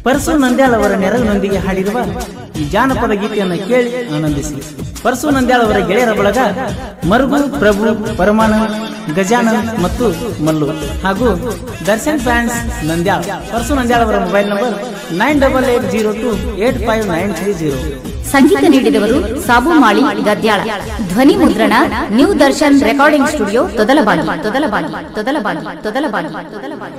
ಪರಸು ನಂದ್ಯಾಳ್ ಅವರ ನೆರವಿನೊಂದಿಗೆ ಹಾಡಿರುವ ಈ ಜಾನಪದ ಗೀತೆಯನ್ನು ಕೇಳಿ ಆನಂದಿಸಿ ಪರಸು ನಂದ್ಯಾಳ್ ಅವರ ಗೆಳೆಯರ ಬಳಗ ಮರುಗು ಪ್ರಭು ಪರಮಾನಂದ್ ಗಜಾನಂದ್ ಮತ್ತು ಮಲ್ಲು ಹಾಗೂ ದರ್ಶನ್ ಫ್ಯಾನ್ಸ್ ನಂದ್ಯಾಳ್ ಪರಸು ನಂದ್ಯಾಳ್ ಅವರ mobile number nine double eight zero two eight five nine three zero ಸಂಗೀತ ನೀಡಿದವರು ಸಾಬು ಮಾಳಿ ಗದ್ಯಾಳ ಧ್ವನಿ ಮುದ್ರಣ new Darshan recording studio Todalabagi Todalabagi Todalabagi Todalabagi Todalabagi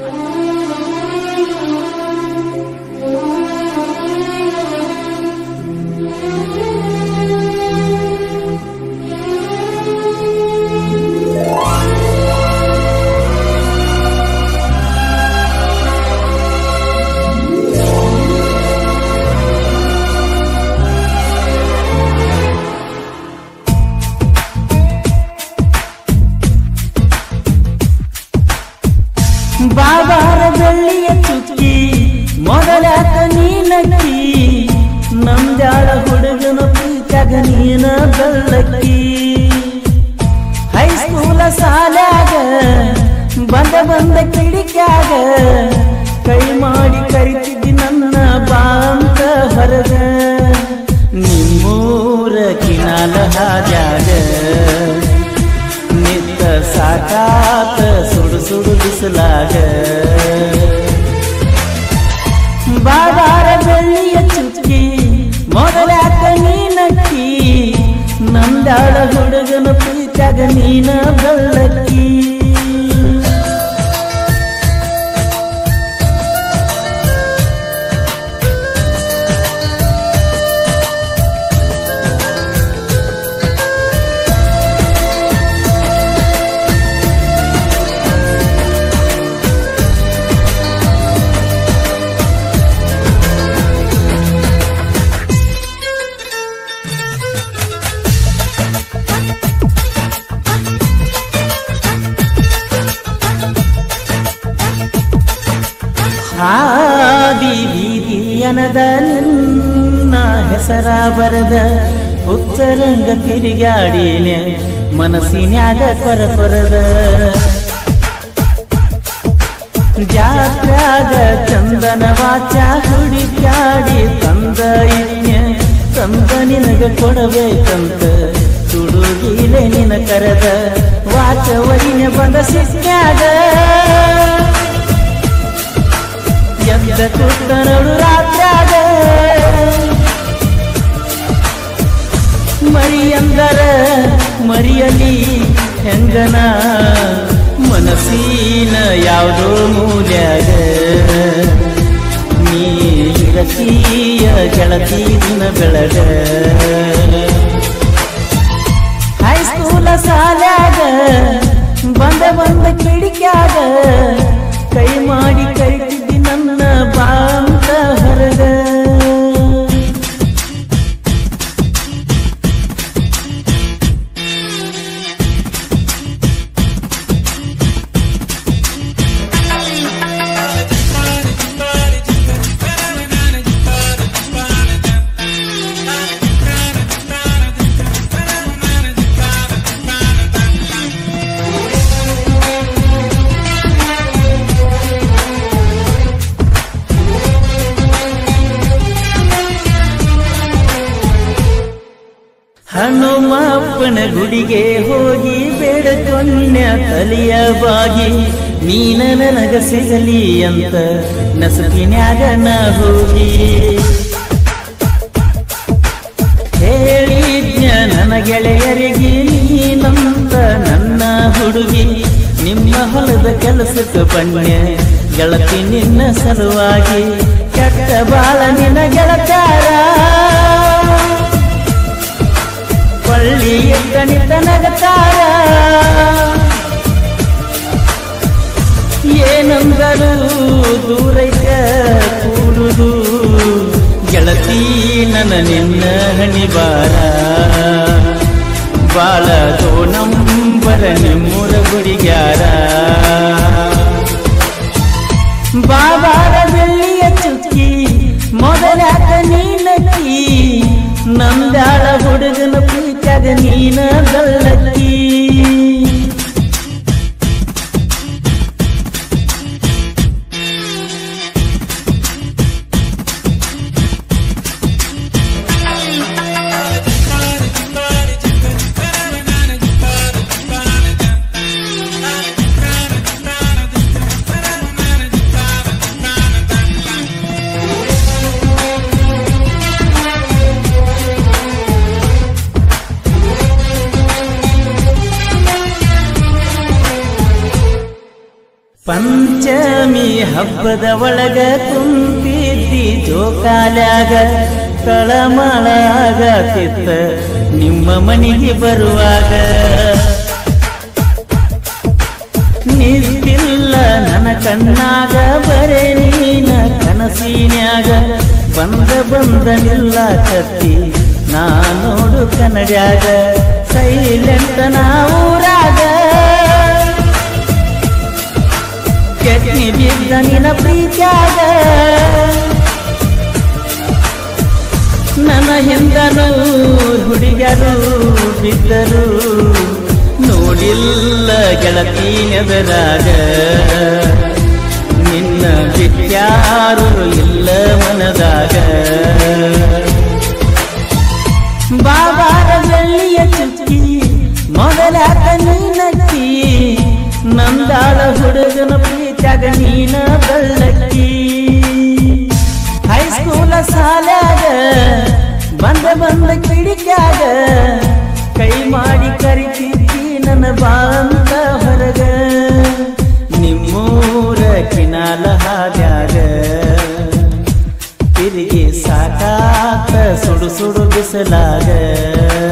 ಬಾಬಾರ ಬೆಳ್ಳಿಯ ಚುಕ್ಕಿ ಮೊದಲಾತ ನೀನಕ್ಕಿ ನಂದ್ಯಾಳ ಹುಡುಗನ ಪ್ರೀತ್ಯಾಗ ನೀನ ಬೆಳ್ಳಕ್ಕಿ ಹೈಸ್ಕೂಲ ಸಾಲ್ಯಾಗ ಬಂದ ಬಂದ ಕಿಡಿಕ್ಯಾಗ ಕೈ ಮಾಡಿ ಕರಿತಿದ್ದಿ ನನ್ನ ಬಾಂತ ಹೊರಗ ನಿಮ್ಮೂರ ಕಿನಾಲ ಹಾಜಾಗ ನಿತ್ತ ಸಾಕಾತ ಸುಡು ಸುಡು ಬಿಸಲಾಗ ಬಾಬಾರ ಬೆಳ್ಳಿಯ ಚುಕ್ಕಿ ಮೊದಲಾಕ ನೀನಕ್ಕಿ ನಂದಾಳ ಹುಡುಗನ ಪ್ರೀತ್ಯಾಗ ನೀನ ಬೆಳ್ಳಕ್ಕಿ ಹಾದಿ ಬೀದಿಯನದ ನಿನ್ನ ಹೆಸರ ಬರದ ಉತ್ತರಂಗ ತಿರುಗಾಡಿನೆ ಮನಸ್ಸಿನ್ಯಾಗ ಕೊರ ಕೊರದ ಜಾತ್ರಾಗ ಚಂದನ ವಾಚ ಹುಡುಕ್ಯಾಡಿ ತಂದ ಇನ್ಯ ತಂದ ನಿನಗ ಕೊಡಬೇಕಂತ ತುಡುಗಿಲೆ ನಿನ ಕರೆದ ವಾಚ ವರಿನ ಬಂದ ಸಿಕ್ಕ್ಯಾಗ ಎದ್ದ ಕುಟ್ಟನಳು ರಾತ್ರಾಗ ಮರಿಯಂದರ ಮರಿಯಲಿ ಹೆಂಗನ ಮನಸ್ಸಿನ ಯಾವುದೋ ಮೂಲ್ಯಾಗ ನೀ ಇರತೀಯ ಗೆಳತಿ ದಿನ ಬೆಳಗ ಹೈಸ್ಕೂಲ ಸಾಲ್ಯಾಗ ಬಂದ ಬಂದ ಕಿಡಿಕ್ಯಾಗ ಕೈ ಮಾಡಿ ಕರಿತಿದ್ದಿ ನನ್ನ ಬಾಂತ ಹೊರಗ ಹನುಮಪ್ಪನ ಗುಡಿಗೆ ಹೋಗಿ ಬೇಡಕೊಂಡ್ಯ ತಲೆಯ ಬಾಗಿ ನೀನ ನನಗ ಸಿಗಲಿ ಅಂತ ನಸಕಿನ್ಯಾಗ ನಾ ಹೋಗಿ ಹೇಳಿದ್ಯ ನನ್ನ ಗೆಳೆಯರಿಗೆ ನೀನಂತ ನನ್ನ ಹುಡುಗಿ ನಿಮ್ಮ ಹೊಲದ ಕೆಲಸಕ್ಕೆ ಬಣ್ಣ ಗೆಳತಿ ನಿನ್ನ ಸಲುವಾಗಿ ಕೆಟ್ಟ ಬಾಳ ನಿನ್ನ ಗೆಳತಾರ ಪಳ್ಳಿ ಗಣಿತ ನಗತಾರ ಏನಂದರು ದೂರೈತ ಕೂಡುದು ಗೆಳತಿ ನನ್ನ ನಿನ್ನ ಹಣಿಬಾರ ಬಾಳ ನಂಬರ ನಿಮ್ಮೂರ ಗುಡಿಗ್ಯಾರ ಬಾಬಾರ ಬೆಳ್ಳಿಯ ಚುಕ್ಕಿ ಮೊದಲಾಕ ನೀನಕ್ಕಿ ನಂದಾಳ ಹುಡುಗನ ಪ್ರೀತ್ಯಾಗ ನೀನ ಬೆಳ್ಳಕ್ಕಿ ಹಬ್ಬದ ಒಳಗ ಕುಂತಿದ್ದಿ ಜೋಕಾಲ್ಯಾಗ ತಳಮಳ ಆಗತಿತ್ತ ನಿಮ್ಮ ಮನೆಗೆ ಬರುವಾಗ ನಿಂತಿಲ್ಲ ನನ್ನ ಕಣ್ಣಾಗ ಬರೇ ನೀನ ಕನಸಿನ್ಯಾಗ ಬಂದ ಬಂದ ನಿಲ್ಲ ಕತ್ತಿ ನಾ ನೋಡು ಕನ್ನಡ್ಯಾಗ ಸೈಲೆಂಟ್ ನಾವೂರಾಗ ಕೆಟ್ನಿ ಬಿದ್ದ ನಿನ್ನ ಪ್ರೀತ್ಯಾಗ ನನ್ನ ಹಿಂದನು ಹುಡುಗರು ಬಿದ್ದರು ನೋಡಿಲ್ಲ ಗೆಳತಿ ನೆದರಾಗ ನಿನ್ನ ಬಿಟ್ಯಾರು ಇಲ್ಲ ಮನದಾಗ ಬಾಬಾರ ಬೆಳ್ಳಿಯ ಚುಕ್ಕಿ ಮೊದಲಾಕ ನೀನಕ್ಕಿ ನಂದಾಳ ಹುಡುಗನ ಪ್ರೀತ್ಯಾಗ ನೀನ ಬೆಳ್ಳಕ್ಕಿ ಹೈಸ್ಕೂಲ ಸಾಲಾಗ ಬಂದ ಬಂದ ಕಿಡಿಕ್ಯಾಗ ಕೈ ಮಾಡಿ ಕರಿತಿದ್ದಿ ನನ್ನ ಬಾಂತ ಹೊರಗ ನಿಮ್ಮೂರ ಕಿನಾಲ ಹಾದ್ಯಾಗ ತಿರುಗಿ ಸಾಕಾತ ಸುಡು ಸುಡು ಬಿಸಲಾಗ